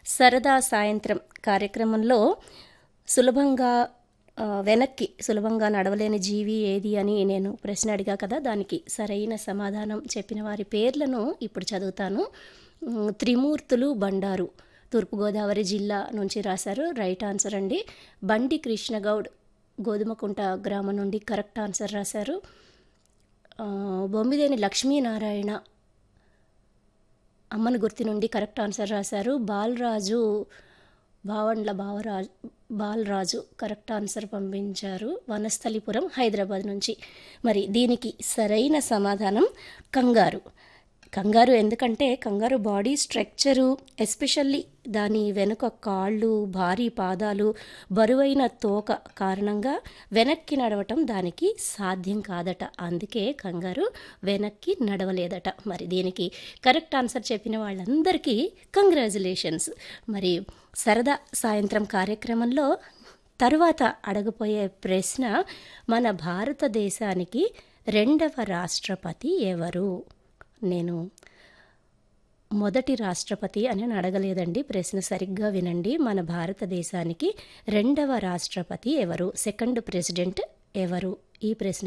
సరదా సాయంత్రం కార్యక్రమంలో సులభంగా ఆ, వెనక్కి సులభంగా నడవలేని జీవి ఏది అని నేను ప్రశ్న అడిగా కదా దానికి సరైన సమాధానం చెప్పిన వారి పేర్లను ఇప్పుడు చదువుతాను ఉమ్, త్రిమూర్తులు బండారు తూర్పుగోదావరి జిల్లా నుంచి రాశారు రైట్ ఆన్సర్ అండి బండి కృష్ణగౌడ్ గోధుమకుంట గ్రామం నుండి కరెక్ట్ ఆన్సర్ రాశారు ఆ, బొమ్మిదేని లక్ష్మీనారాయణ అమ్మను గుర్తు నుండి కరెక్ట్ ఆన్సర్ రాశారు బాలరాజు భావండ్ల బావరాజు బాలరాజు కరెక్ట్ ఆన్సర్ పంపించారు వనస్థలిపురం హైదరాబాద్ నుంచి మరి దీనికి సరైన సమాధానం కంగారు కంగారు ఎందుకంటే కంగారు బాడీ స్ట్రక్చరు ఎస్పెషల్లీ దాని వెనుక కాళ్ళు భారీ పాదాలు బరువైన తోక కారణంగా వెనక్కి నడవటం దానికి సాధ్యం కాదట అందుకే కంగారు వెనక్కి నడవలేదట మరి దీనికి కరెక్ట్ ఆన్సర్ చెప్పిన వాళ్ళందరికీ కంగ్రాచులేషన్స్ మరి సరదా సాయంత్రం కార్యక్రమంలో తరువాత అడగపోయే ప్రశ్న మన భారతదేశానికి రెండవ రాష్ట్రపతి ఎవరు నేను మొదటి రాష్ట్రపతి అని అడగలేదండి ప్రశ్న సరిగ్గా వినండి మన భారతదేశానికి రెండవ రాష్ట్రపతి ఎవరు సెకండ్ ప్రెసిడెంట్ ఎవరు ఈ ప్రశ్న